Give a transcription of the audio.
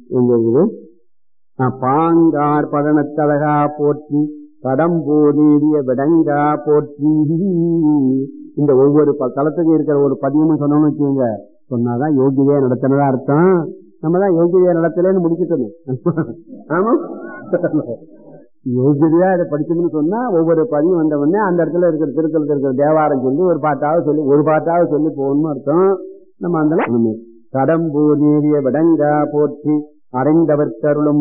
எங்க இருக்குது ஆஹ் பாங்கார் பதனத்தழகா போற்றி கடம்போ நீடிய விடங்கா போற்றி இந்த ஒவ்வொரு ப- தளத்துக்கும் இருக்கிற ஒரு பதியமும் சொன்னோம்னு வச்சுக்கோங்க சொன்னாதான் யோகிதையா நடத்தினதா அர்த்தம் நம்ம தான் யோகிதையா நடத்தலன்னு முடிச்சுட்டோமே ஆமா யோகிதையா இதை படிச்சோம்னு சொன்னா ஒவ்வொரு பதியும் வந்த உடனே அந்த இடத்துல இருக்கிற திருத்தலத்தில் இருக்கிற தேவாரம் சொல்லி ஒரு பாட்டாவது சொல்லி ஒரு பாட்டாவது சொல்லி போகணும்னு அர்த்தம் நம்ம அந்த கடம்பூர் நீரிய விடங்கா போற்றி அறைந்தவர் தருளும்